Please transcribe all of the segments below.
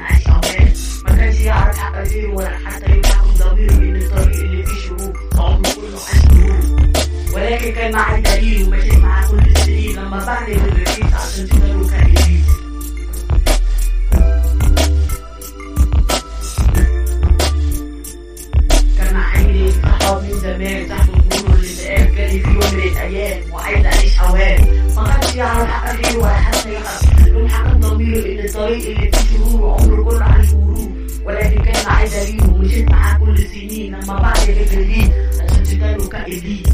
عايش اوهام ما كانش يعرف حق غيره ولا حتى يحكم ضميره ان الطريق اللي فيه شروق عمره كله عاش شروق ولكن كان معاه دليل وماشي معاه كل السنين لما بعد من الرئيس عشان تقدروا كان إبليس كان عيني صحاب من زمان تحت الغرور اللي بقى جالي في يوم من الايام وعايز اعيش اوام ما كانش يعرف حق غيره ولا حتى يعرف لون حق ضميره ان الطريق اللي فيه شرور وعمره كله عن غرور ولكن كان معاه دليل ومشيت معاه كل السنين لما بعد الابليس عشان تكانوا كابليس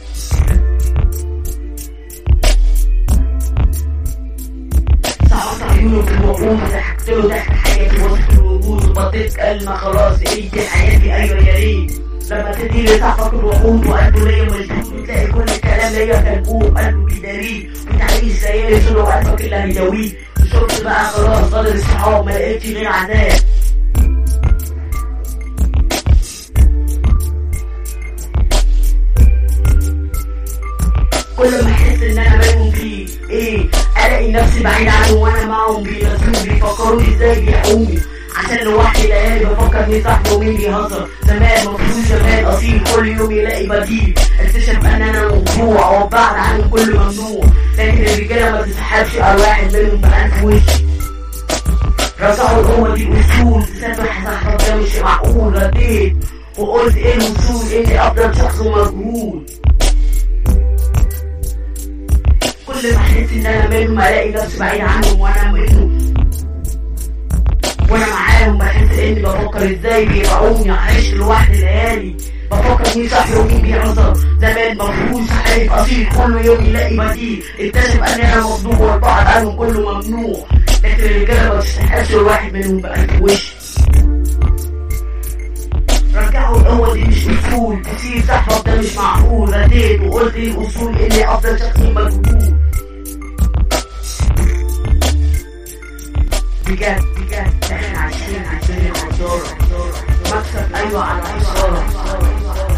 صعبت عيونه في الوقوف ضحكت له ضحك حياتي وسط الوجود وبطيت كلمة خلاص ايه دي حياتي ايوه يا ريت لما تدي لي صاحبك الوقود وقلبه ليا مشدود وتلاقي كل الكلام ليا كان جوه قلبه بيداريه وتعيش زي صدر قلبك اللي هيداويه وصرت بقى خلاص فاضل الصحاب ما لقيتش غير عذاب كل ما احس ان انا بينهم فيه ايه الاقي نفسي بعيد عنهم وانا معاهم بينزلوا بيفكروني ازاي بيحومي عشان لوحدي ليالي بفكر مين صاحبي ومين بيهزر زمان مفروض زمان اصيل كل يوم يلاقي بديل اكتشف ان انا موضوع وبعد عنهم كل ممنوع لكن الرجاله ما تسحبش ارواح منهم بألف وش رجعوا القوة دي بأسلوب تسامح صاحبك ده مش معقول رديت وقلت ايه الوصول اني افضل شخص مجهول كل ما احس ان انا منهم الاقي نفسي بعيد عنهم وانا منهم وانا معاهم بحس اني بفكر ازاي بيبيعوني عايش لوحدي ليالي بفكر مين صاحبي ومين بيهزر زمان مفروض حالف اصيل كل يوم يلاقي بديل اكتشف ان انا مصدوم والبعض عنهم كله ممنوع لكن الرجاله ما تستحقش الواحد منهم بألف وش رجعوا القوة دي مش أصول تسيب صاحبك ده مش معقول رديت وقلت لي الأصول إني أفضل شخص مجهول بجد بجد احنا عايشين عايشين الخسارة مكسب أيوة على خسارة